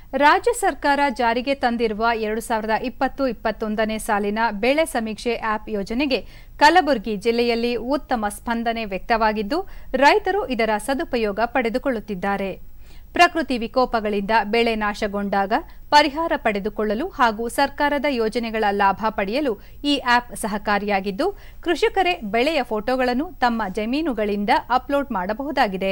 ರಾಜ್ಯ ಸರ್ಕಾರ ಜಾರಿಗೆ ತಂದಿರುವ ಎರಡು ಸಾವಿರದ ಇಪ್ಪತ್ತು ಇಪ್ಪತ್ತೊಂದನೇ ಸಾಲಿನ ಬೆಳೆ ಸಮೀಕ್ಷೆ ಆಪ್ ಯೋಜನೆಗೆ ಕಲಬುರಗಿ ಜಿಲ್ಲೆಯಲ್ಲಿ ಉತ್ತಮ ಸ್ಪಂದನೆ ವ್ಯಕ್ತವಾಗಿದ್ದು ರೈತರು ಇದರ ಸದುಪಯೋಗ ಪಡೆದುಕೊಳ್ಳುತ್ತಿದ್ದಾರೆ ಪ್ರಕೃತಿ ವಿಕೋಪಗಳಿಂದ ಬೆಳೆ ನಾಶಗೊಂಡಾಗ ಪರಿಹಾರ ಪಡೆದುಕೊಳ್ಳಲು ಹಾಗೂ ಸರ್ಕಾರದ ಯೋಜನೆಗಳ ಲಾಭ ಪಡೆಯಲು ಈ ಆಪ್ ಸಹಕಾರಿಯಾಗಿದ್ದು ಕೃಷಿಕರೇ ಬೆಳೆಯ ಫೋಟೋಗಳನ್ನು ತಮ್ಮ ಜಮೀನುಗಳಿಂದ ಅಪ್ಲೋಡ್ ಮಾಡಬಹುದಾಗಿದೆ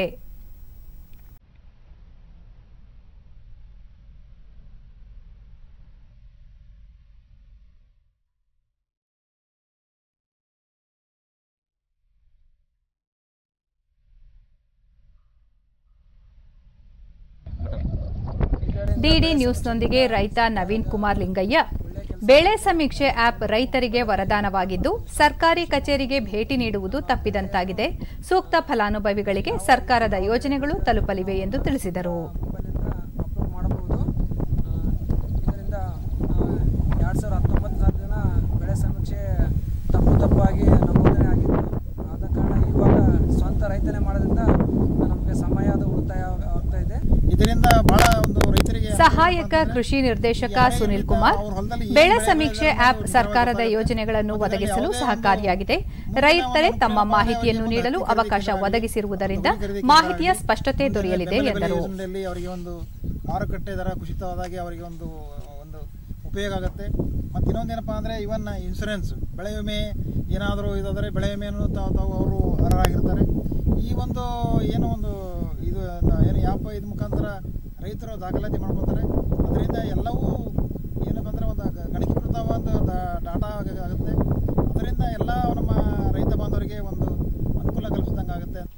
ಡಿಡಿ ನ್ಯೂಸ್ನೊಂದಿಗೆ ರೈತ ನವೀನ್ ಕುಮಾರ್ ಲಿಂಗಯ್ಯ ಬೆಳೆ ಸಮೀಕ್ಷೆ ಆಪ್ ರೈತರಿಗೆ ವರದಾನವಾಗಿದ್ದು ಸರ್ಕಾರಿ ಕಚೇರಿಗೆ ಭೇಟಿ ನೀಡುವುದು ತಪ್ಪಿದಂತಾಗಿದೆ ಸೂಕ್ತ ಫಲಾನುಭವಿಗಳಿಗೆ ಸರ್ಕಾರದ ಯೋಜನೆಗಳು ತಲುಪಲಿವೆ ಎಂದು ತಿಳಿಸಿದರು ಮೊಬೈಲಿಂದ ಅಪ್ಲೋಡ್ ಮಾಡಬಹುದು ಇದರಿಂದ ಎರಡು ಸಾವಿರದ ಹತ್ತೊಂಬತ್ತು ಸಾಲಿನ ಬೆಳೆ ಸಮೀಕ್ಷೆ ತಪ್ಪು ತಪ್ಪಾಗಿ ನಮೂದನೆ ಆಗಿತ್ತು ಆದ ಕಾರಣ ಇವಾಗ ಸ್ವಂತ ರೈತನೇ ಮಾಡೋದ್ರಿಂದ ನಮಗೆ ಸಮಯ ಅದು ಉಳಿತಾಯ ಆಗ್ತಾ ಇದೆ ಇದರಿಂದ ಬಹಳ ಒಂದು ರೈತರಿಗೆ ಸಹಾಯಕ ಕೃಷಿ ನಿರ್ದೇಶಕ ಸುನಿಲ್ ಕುಮಾರ್ ಬೆಳೆ ಸಮೀಕ್ಷೆ ಆಪ್ ಸರ್ಕಾರದ ಯೋಜನೆಗಳನ್ನು ಒದಗಿಸಲು ಸಹಕಾರಿಯಾಗಿದೆ ರೈತರೇ ತಮ್ಮ ಮಾಹಿತಿಯನ್ನು ನೀಡಲು ಅವಕಾಶ ಒದಗಿಸಿರುವುದರಿಂದ ಮಾಹಿತಿಯ ಸ್ಪಷ್ಟತೆ ದೊರೆಯಲಿದೆ ಎಂದರು ಯೋಜನೆಯಲ್ಲಿ ಅವರಿಗೆ ಒಂದು ಮಾರುಕಟ್ಟೆ ದರ ಕುಸಿತವಾದಾಗೆ ಅವರಿಗೆ ಒಂದು ಒಂದು ಉಪಯೋಗ ಆಗುತ್ತೆ ಮತ್ತು ಇನ್ನೊಂದೇನಪ್ಪ ಅಂದರೆ ಇವನ್ ಇನ್ಸೂರೆನ್ಸ್ ಬೆಳೆ ವಿಮೆ ಏನಾದರೂ ಇದಾದರೆ ಬೆಳೆ ವಿಮೆಯನ್ನು ತಾವು ತಾವು ಅವರು ಅರ್ಹರಾಗಿರ್ತಾರೆ ಈ ಒಂದು ಏನೋ ಒಂದು ಇದು ಏನು ಯಾಪ ಇದು ಮುಖಾಂತರ ರೈತರು ದಾಖಲಾತಿ ಮಾಡ್ಕೊತಾರೆ ಅದರಿಂದ ಎಲ್ಲವೂ ಏನಪ್ಪ ಅಂದರೆ ಒಂದು ಗ- ಗಣಕೀಕೃತವಾದ ದ- ಡಾಟಾ ಆಗ- ಆಗುತ್ತೆ ಅದರಿಂದ ಎಲ್ಲ ನಮ್ಮ ರೈತ ಬಾಂಧವರಿಗೆ ಒಂದು ಅನುಕೂಲ ಕಲ್ಪಿಸಿದಂಗೆ ಆಗುತ್ತೆ